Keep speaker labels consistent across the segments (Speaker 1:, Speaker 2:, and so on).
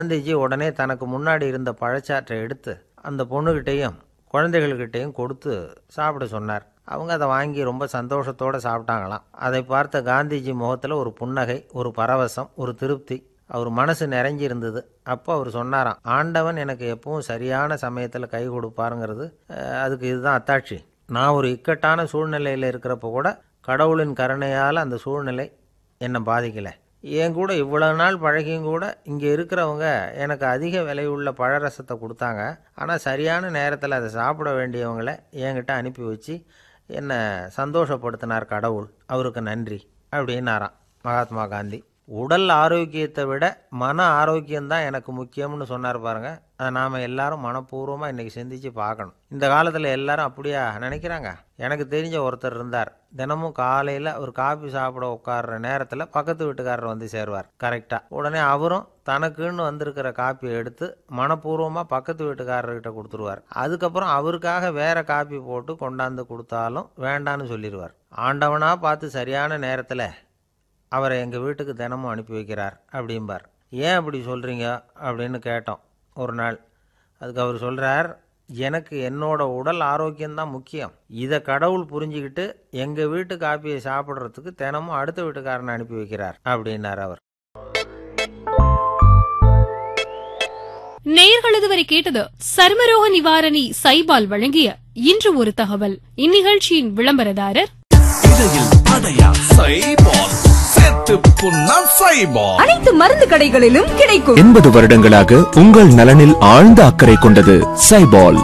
Speaker 1: காந்திஜி உடனே தனக்கு முன்னாடி இருந்த பழச்சாற்றை எடுத்து அந்த பொண்ணுகிட்டையும் குழந்தைகள்கிட்டையும் கொடுத்து சாப்பிட சொன்னார் அவங்க அதை வாங்கி ரொம்ப சந்தோஷத்தோடு சாப்பிட்டாங்களாம் அதை பார்த்த காந்திஜி முகத்தில் ஒரு புன்னகை ஒரு பரவசம் ஒரு திருப்தி அவர் மனசு நிறைஞ்சி இருந்தது அப்போ அவர் சொன்னாராம் ஆண்டவன் எனக்கு எப்பவும் சரியான சமயத்தில் கை கொடுப்பாருங்கிறது அஹ், அதுக்கு இதுதான் அத்தாட்சி நான் ஒரு இக்கட்டான சூழ்நிலையில் இருக்கிறப்ப கூட கடவுளின் கருணையால் அந்த சூழ்நிலை என்னை பாதிக்கலை என் கூட இவ்வளவு நாள் பழகியும் கூட இங்கே இருக்கிறவங்க எனக்கு அதிக விலையுள்ள பழரசத்தை கொடுத்தாங்க ஆனால் சரியான நேரத்தில் அதை சாப்பிட வேண்டியவங்களை என்கிட்ட அனுப்பி வச்சு என்னை சந்தோஷப்படுத்தினார் கடவுள் அவருக்கு நன்றி அப்படின்னாராம் மகாத்மா காந்தி உடல் ஆரோக்கியத்தை விட மன ஆரோக்கியம்தான் எனக்கு முக்கியம்னு சொன்னார் பாருங்க அதை நாம் எல்லாரும் மனப்பூர்வமாக இன்றைக்கி சிந்திச்சு பார்க்கணும் இந்த காலத்தில் எல்லாரும் அப்படியா நினைக்கிறாங்க எனக்கு தெரிஞ்ச ஒருத்தர் இருந்தார் தினமும் காலையில் அவர் காபி சாப்பிட உட்கார்ற நேரத்தில் பக்கத்து வீட்டுக்காரர் வந்து சேருவார் கரெக்டாக உடனே அவரும் தனக்குன்னு வந்திருக்கிற காப்பியை எடுத்து மனப்பூர்வமாக பக்கத்து வீட்டுக்காரர்கிட்ட கொடுத்துருவார் அதுக்கப்புறம் அவருக்காக வேற காப்பி போட்டு கொண்டாந்து கொடுத்தாலும் வேண்டான்னு சொல்லிடுவார் ஆண்டவனாக பார்த்து சரியான நேரத்தில் அவரை எங்கள் வீட்டுக்கு தினமும் அனுப்பி வைக்கிறார் அப்படிம்பார் ஏன் அப்படி சொல்கிறீங்க அப்படின்னு கேட்டோம் ஒரு நாள் அதுக்கு அவர் சொல்கிறார் எனக்கு என்னோட உடல் ஆரோக்கியம்தான் முக்கியம் இதை கடவுள் புரிஞ்சுக்கிட்டு எங்கள் வீட்டு காப்பியை சாப்பிட்றதுக்கு தினமும் அடுத்த வீட்டுக்காரனை அனுப்பி வைக்கிறார் அப்படின்னார் அவர்
Speaker 2: நேயர்கள் இதுவரை கேட்டது சர்மரோக நிவாரணி சைபால் வழங்கிய இன்று ஒரு தகவல் இந்நிகழ்ச்சியின் விளம்பரதாரர்
Speaker 3: இடையில் அடையா சைபால் சேர்த்து புண்ணா சைபால்
Speaker 4: அனைத்து மருந்து கடைகளிலும் கிடைக்கும்
Speaker 5: எண்பது வருடங்களாக உங்கள் நலனில் ஆழ்ந்த அக்கறை கொண்டது சைபால்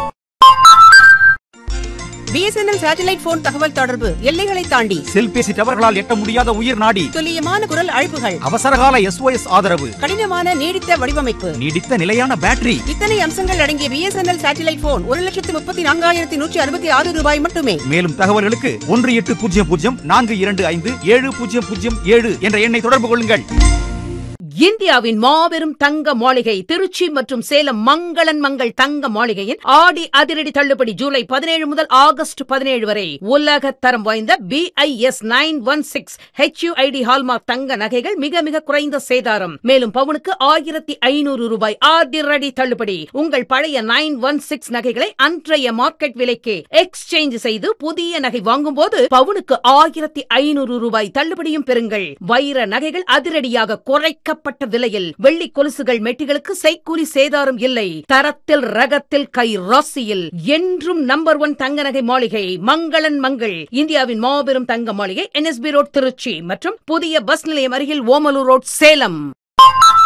Speaker 6: பிஎஸ்என்எல் சேட்டலைட் போன் தகவல் தொடர்பு எல்லைகளை தாண்டி
Speaker 7: செல்பேசி டவர்களால் எட்ட முடியாத உயிர் நாடி
Speaker 6: துல்லியமான குரல் அழைப்புகள்
Speaker 7: அவசரகால எஸ்ஓஎஸ் ஆதரவு
Speaker 6: கடினமான நீடித்த வடிவமைப்பு
Speaker 7: நீடித்த நிலையான பேட்டரி
Speaker 6: இத்தனை அம்சங்கள் அடங்கிய பிஎஸ்என்எல் சேட்டலைட் போன் ஒரு லட்சத்து முப்பத்தி நான்காயிரத்தி நூற்றி அறுபத்தி ஆறு ரூபாய் மட்டுமே
Speaker 7: மேலும் தகவல்களுக்கு ஒன்று எட்டு பூஜ்ஜியம் பூஜ்ஜியம் நான்கு இரண்டு ஐந்து ஏழு பூஜ்ஜியம் பூஜ்ஜியம் ஏழு என்ற எண்ணை தொடர்பு கொள்ளுங்கள்
Speaker 6: இந்தியாவின் மாபெரும் தங்க மாளிகை திருச்சி மற்றும் சேலம் மங்களன் மங்கள் தங்க மாளிகையின் ஆடி அதிரடி தள்ளுபடி ஜூலை பதினேழு முதல் ஆகஸ்ட் பதினேழு வரை உலக தரம் வாய்ந்த BIS nine one six HUID hallmark தங்க நகைகள் மிக மிக குறைந்த சேதாரம் மேலும் பவுனுக்கு ஆயிரத்தி ஐநூறு ரூபாய் அதிரடி தள்ளுபடி உங்கள் பழைய நைன் ஒன் சிக்ஸ் நகைகளை அன்றைய மார்க்கெட் விலைக்கு எக்ஸ்சேஞ்ச் செய்து புதிய நகை வாங்கும்போது பவுனுக்கு ஆயிரத்தி ஐநூறு ரூபாய் தள்ளுபடியும் பெறுங்கள் வைர நகைகள் அதிரடியாக குறைக்கப்பட்ட விலையில் வெள்ளி கொலுசுகள் மெட்டிகளுக்கு செய்கூலி சேதாரம் இல்லை தரத்தில் ரகத்தில் கை ராசியில் என்றும் நம்பர் ஒன் தங்க நகை மாளிகை மங்களன் மங்கள் இந்தியாவின் மாபெரும் தங்க மாளிகை என்எஸ்பி ரோட் திருச்சி மற்றும் புதிய பஸ் நிலையம் அருகில் ஓமலூர் ரோட் சேலம்